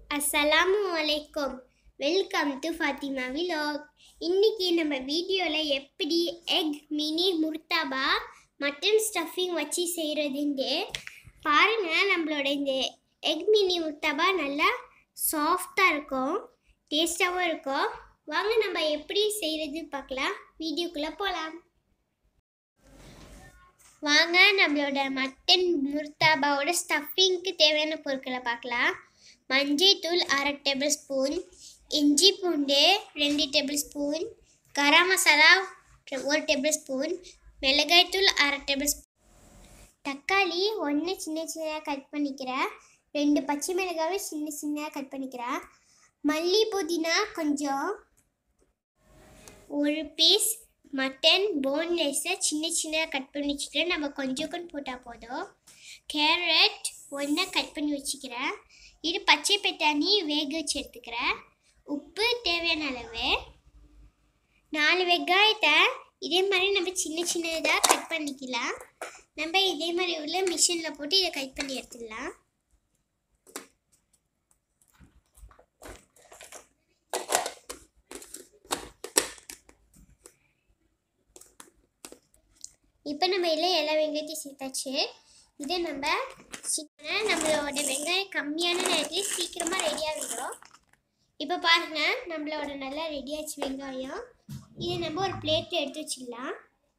அஸ்ஸலாமு அலைக்கும் welcome to Fathima vlog இன்னைக்கு நம்ம வீடியோவில் எப்படி egg mini murtaba mutton stuffing வச்சு செய்கிறதுண்டு பாருங்கள் நம்மளோட இந்த எக் மினி முர்தாபா நல்லா சாஃப்டாக இருக்கும் டேஸ்டாகவும் இருக்கும் வாங்க நம்ம எப்படி செய்கிறது பார்க்கலாம் வீடியோக்குள்ளே போகலாம் வாங்க நம்மளோட மட்டன் முர்தாபாவோட ஸ்டஃபிங்க்கு தேவையான பொருட்களை பார்க்கலாம் மஞ்சள் தூள் அரை டேபிள் ஸ்பூன் இஞ்சி பூண்டு ரெண்டு டேபிள் ஸ்பூன் கரம் மசாலா ஒரு டேபிள் ஸ்பூன் மிளகாய் தூள் அரை டேபிள் ஸ்பூன் தக்காளி ஒன்று சின்ன சின்னதாக கட் பண்ணிக்கிறேன் ரெண்டு பச்சை மிளகாவை சின்ன சின்னதாக கட் பண்ணிக்கிறேன் மல்லி புதினா கொஞ்சம் ஒரு பீஸ் மட்டன் போன்லெஸ்ஸை சின்ன சின்னதாக கட் பண்ணி வச்சுக்கிறேன் நம்ம கொஞ்சம் கொஞ்சம் போட்டால் போதும் கேரட் ஒன்றா கட் பண்ணி வச்சுக்கிறேன் இது பச்சை பட்டாணி வேக வச்சு எடுத்துக்கிறேன் உப்பு தேவையான அளவு நாலு வெங்காயத்தை இதே மாதிரி நம்ம சின்ன சின்னதாக கட் பண்ணிக்கலாம் நம்ம இதே மாதிரி உள்ள மிஷினில் போட்டு இதை கட் பண்ணி எடுத்துடலாம் இப்போ நம்ம இதில் எல்லா வெங்காயத்தையும் சேர்த்தாச்சு இதை நம்ம சிக்கனை நம்மளோட வெங்காயம் கம்மியான நேரத்தில் சீக்கிரமாக ரெடி ஆகிடும் இப்போ பாருங்க நம்மளோட நல்லா ரெடி ஆச்சு வெங்காயம் இதை நம்ம ஒரு பிளேட்டில் எடுத்து வச்சிடலாம்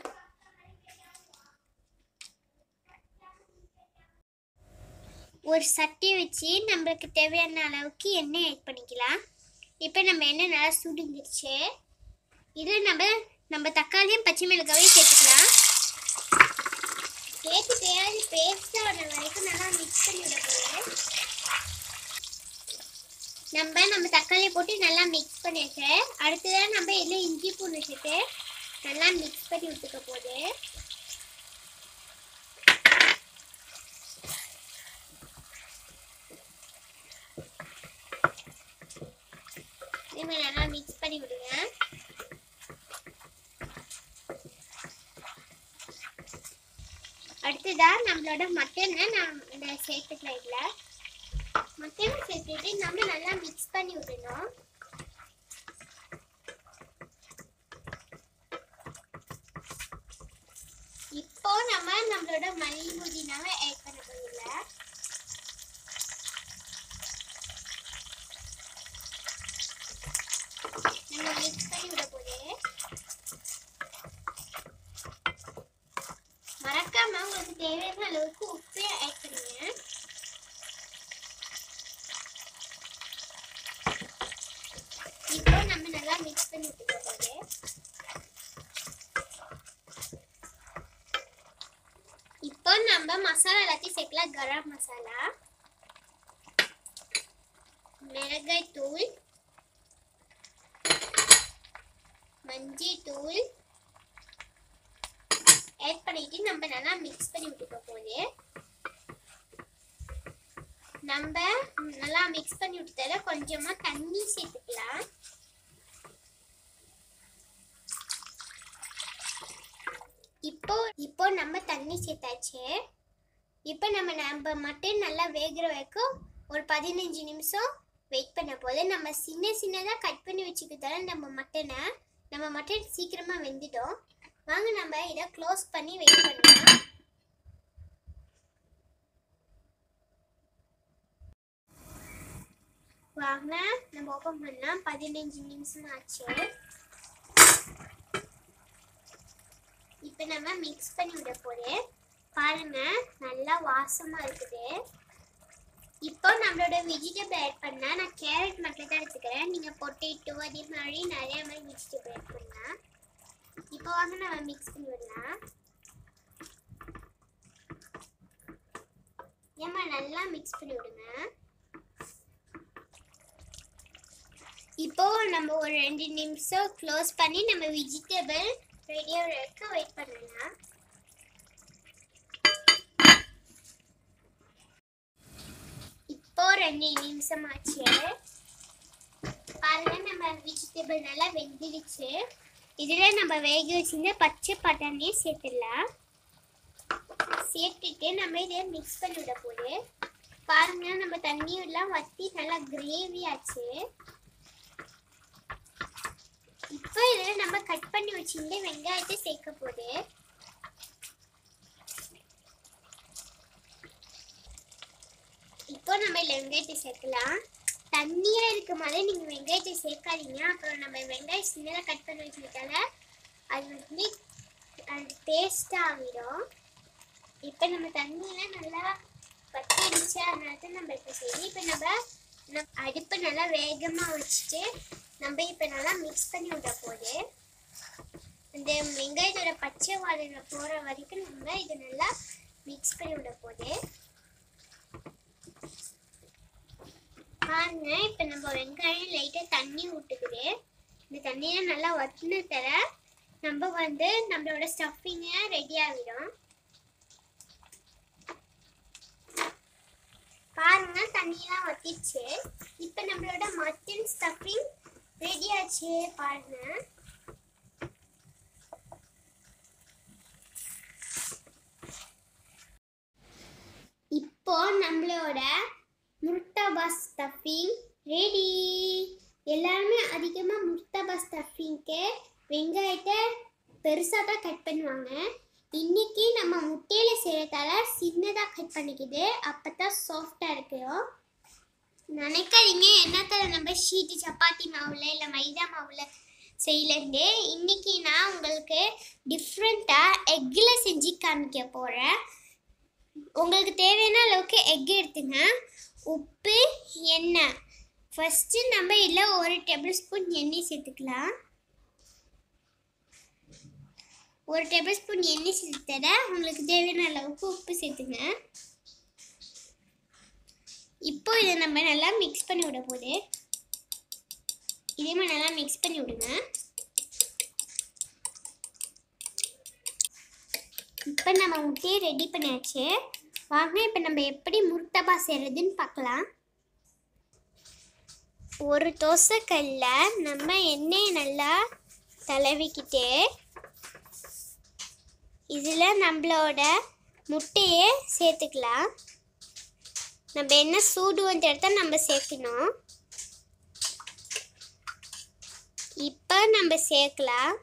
ஒரு சட்டியை வச்சு நம்மளுக்கு தேவையான அளவுக்கு எண்ணெய் ஆட் பண்ணிக்கலாம் இப்போ நம்ம எண்ணெய் நல்லா சுடுந்துருச்சு இதில் நம்ம நம்ம தக்காளியும் பச்சை மிளகாவையும் சேர்த்துக்கலாம் சேர்த்துட்டு அது பேஸ்டாக வர வரைக்கும் நல்லா மிக்ஸ் பண்ணி விட போகிறேன் நம்ம நம்ம தக்காளியை போட்டு நல்லா மிக்ஸ் பண்ணியாச்சு அடுத்ததான் நம்ம இதில் இஞ்சி பூண்டு சேர்த்து நல்லா மிக்ஸ் பண்ணி விட்டுக்க போகுது இதே மாதிரி நல்லா மிக்ஸ் பண்ணி விடுங்க அடுத்ததா நம்மளோட மட்டனை நான் இந்த சேர்த்துக்கலாம் இதில் மட்டனை சேர்த்துட்டு நம்ம நல்லா மிக்ஸ் பண்ணி விடணும் இப்போ நம்ம நம்மளோட மல்லி புதினாவை ஆட் பண்ண போதில்ல நம்ம மிக்ஸ் பண்ணி விட போதே மறக்காம உங்களுக்கு தேவையான அளவுக்கு உப்பு ஆட் பண்ணுங்க இப்போ நம்ம நல்லா மிக்ஸ் பண்ணி விட்டுக்க போது இப்போ நம்ம மசாலா எல்லாத்தையும் சேர்க்கலாம் கரம் மசாலா மிளகாய் தூள் மஞ்சள் தூள் ஆட் பண்ணிட்டு நம்ம நல்லா மிக்ஸ் பண்ணி விட்டுக்க போது நம்ம நல்லா மிக்ஸ் பண்ணி விட்டதால கொஞ்சமா தண்ணி சேர்த்துக்கலாம் இப்போ இப்போ நம்ம தண்ணி சேர்த்தாச்சு இப்போ நம்ம நம்ம மட்டன் நல்லா வேகிற வரைக்கும் ஒரு பதினஞ்சு நிமிஷம் வெயிட் பண்ண போது நம்ம சின்ன சின்னதாக கட் பண்ணி வச்சுக்கிறதால நம்ம மட்டனை நம்ம மட்டன் சீக்கிரமாக வெந்துடும் வாங்க நம்ம இதை க்ளோஸ் பண்ணி வெயிட் பண்ணலாம் வாங்க நம்ம ஓப்பன் பண்ணலாம் பதினஞ்சு நிமிஷம் ஆச்சு இப்போ நம்ம மிக்ஸ் பண்ணி விட போறேன் பாருங்க நல்லா வாசமா இருக்குது இப்போ நம்மளோட வெஜிடபிள் ஆட் பண்ணா நான் கேரட் மட்டும் தான் எடுத்துக்கிறேன் நீங்க பொட்டேட்டோ அதே மாதிரி நிறைய மாதிரி வெஜிடபிள் ஆட் பண்ணலாம் இப்போ வாங்க நம்ம மிக்ஸ் பண்ணி விடலாம் ஏமா நல்லா மிக்ஸ் பண்ணி விடுங்க இப்போ நம்ம ஒரு ரெண்டு நிமிஷம் க்ளோஸ் பண்ணி நம்ம வெஜிடபிள் ரெடியாக இருக்க வெயிட் பண்ணலாம் இப்போ ரெண்டு நிமிஷம் ஆச்சு பாருங்க நம்ம வெஜிடபிள் நல்லா வெந்துடுச்சு இதில் நம்ம வேக வச்சிருந்த பச்சை பட்டாணியை சேர்த்துடலாம் சேர்த்துட்டு நம்ம இதை மிக்ஸ் பண்ணி விட போது பாருங்க நம்ம தண்ணி எல்லாம் வத்தி நல்லா கிரேவி ஆச்சு இப்போ இதில் நம்ம கட் பண்ணி வச்சிருந்த வெங்காயத்தை சேர்க்க போகுது இப்போ நம்ம இதில் வெங்காயத்தை சேர்க்கலாம் தண்ணியா இருக்கும் போதே நீங்க வெங்காயத்தை சேர்க்காதீங்க அப்புறம் நம்ம வெங்காயம் சின்னதாக கட் பண்ணி வச்சுக்கிட்டால அது வந்து அது டேஸ்டாக ஆகிடும் இப்போ நம்ம தண்ணியெல்லாம் நல்லா வத்திடுச்சு அதனால தான் நம்ம இப்போ சரி இப்போ நம்ம நம்ம அடுப்பை நல்லா வேகமாக வச்சுட்டு நம்ம இப்போ நல்லா மிக்ஸ் பண்ணி விட போகுது இந்த வெங்காயத்தோட பச்சை வாடகை போகிற வரைக்கும் நம்ம இதை நல்லா மிக்ஸ் பண்ணி விட போகுது பாருங்க இப்போ நம்ம வெங்காயம் லைட்டாக தண்ணி விட்டுக்குது இந்த தண்ணியை நல்லா வத்தின தர நம்ம வந்து நம்மளோட ஸ்டஃபிங்கை ரெடி ஆகிடும் பாருங்க தண்ணியெல்லாம் வத்திச்சு இப்போ நம்மளோட மட்டன் ஸ்டஃபிங் ரெடி ஆச்சு பாருங்க இப்போ நம்மளோட முர்தாபா ஸ்டஃபிங் ரெடி எல்லாருமே அதிகமாக முர்தாபா ஸ்டஃபிங்க்கு வெங்காயத்தை பெருசாக தான் கட் பண்ணுவாங்க இன்னைக்கு நம்ம முட்டையில் செய்கிறதால சின்னதாக கட் பண்ணிக்குது அப்போ தான் சாஃப்டாக இருக்கும் நினைக்காதீங்க என்னத்த நம்ம ஷீட்டு சப்பாத்தி மாவில் இல்லை மைதா மாவில் செய்யலேருந்து இன்னைக்கு நான் உங்களுக்கு டிஃப்ரெண்ட்டாக எக்கில் செஞ்சு காமிக்க போகிறேன் உங்களுக்கு தேவையான அளவுக்கு எக் எடுத்துங்க உப்பு எண்ணெய் ஃபஸ்ட்டு நம்ம இதில் ஒரு டேபிள் ஸ்பூன் எண்ணெய் சேர்த்துக்கலாம் ஒரு டேபிள் ஸ்பூன் எண்ணெய் சேர்த்துற உங்களுக்கு தேவையான அளவுக்கு உப்பு சேர்த்துங்க இப்போ இதை நம்ம நல்லா மிக்ஸ் பண்ணி விட போகுது இதே மாதிரி நல்லா மிக்ஸ் பண்ணி விடுங்க இப்போ நம்ம முட்டையை ரெடி பண்ணியாச்சு வாங்க இப்போ நம்ம எப்படி முர்த்தபா செய்கிறதுன்னு பார்க்கலாம் ஒரு தோசைக்கல்ல நம்ம எண்ணெயை நல்லா தடவிக்கிட்டு இதில் நம்மளோட முட்டையை சேர்த்துக்கலாம் நம்ம என்ன சூடு வந்து எடுத்தால் நம்ம சேர்க்கணும் இப்போ நம்ம சேர்க்கலாம்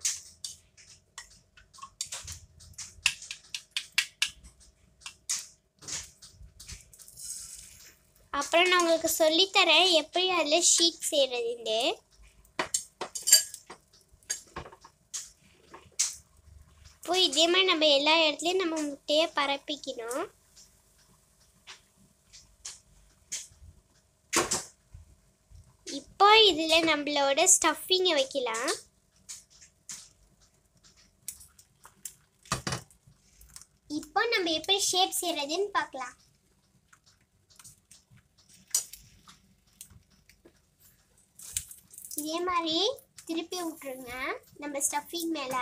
அப்புறம் நான் உங்களுக்கு சொல்லித்தரேன் எப்படி அதில் ஷீட் செய்கிறதுன்னு இப்போ இதே மாதிரி நம்ம எல்லா இடத்துலையும் நம்ம முட்டையை பரப்பிக்கணும் இப்போ இதில் நம்மளோட ஸ்டஃபிங்கை வைக்கலாம் இப்போ நம்ம எப்படி ஷேப் செய்கிறதுன்னு பார்க்கலாம் இதே மாதிரி திருப்பி விட்டுருங்க நம்ம ஸ்டஃபிங் மேலே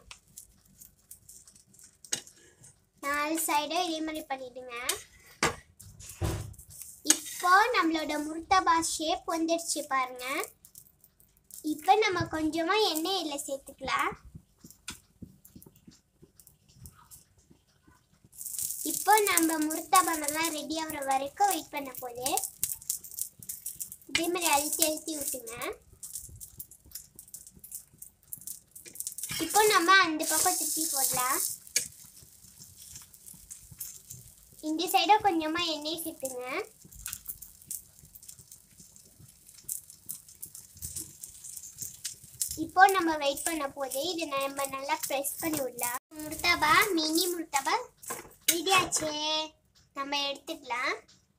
நாலு சைடும் இதே மாதிரி பண்ணிடுங்க இப்போ நம்மளோட முர்த்தபா ஷேப் வந்துடுச்சு பாருங்க இப்போ நம்ம கொஞ்சமாக எண்ணெய் இதில் சேர்த்துக்கலாம் இப்போ நம்ம முர்த்தபா நல்லா ரெடி ஆகுற வரைக்கும் வெயிட் பண்ண போகுது இதே மாதிரி அழுத்தி அழுத்தி விட்டுங்க இப்போ நம்ம அந்த பக்கம் திருப்பி போடலாம் இந்த சைடும் கொஞ்சமா எண்ணெய் சேர்த்துங்க இப்போ நம்ம வெயிட் பண்ண போதே இது நம்ம நல்லா ப்ரெஸ் பண்ணி விடலாம் முர்தாபா மினி முர்தாபா ரெடி ஆச்சே நம்ம எடுத்துக்கலாம்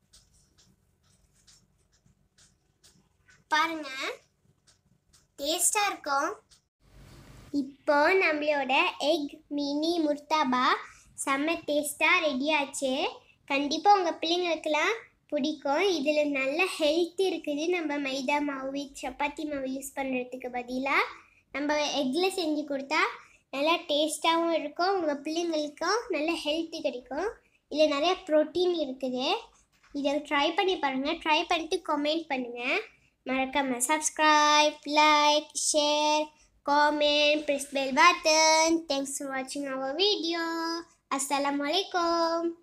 பாருங்க டேஸ்டா இருக்கும் இப்போ நம்மளோட எக் மினி முர்தாபா செம்ம டேஸ்ட்டாக ரெடி ஆச்சு கண்டிப்பாக உங்கள் பிள்ளைங்களுக்கெல்லாம் பிடிக்கும் இதில் நல்ல ஹெல்த் இருக்குது நம்ம மைதா மாவு சப்பாத்தி மாவு யூஸ் பண்ணுறதுக்கு பதிலாக நம்ம எக்கில் செஞ்சு கொடுத்தா நல்லா டேஸ்ட்டாகவும் இருக்கும் உங்கள் பிள்ளைங்களுக்கும் நல்ல ஹெல்த்து கிடைக்கும் இதில் நிறைய ப்ரோட்டீன் இருக்குது இதை ட்ரை பண்ணி பாருங்கள் ட்ரை பண்ணிட்டு கமெண்ட் பண்ணுங்கள் மறக்காமல் subscribe like share comment, press bell button. Thanks for watching our video. Assalamualaikum.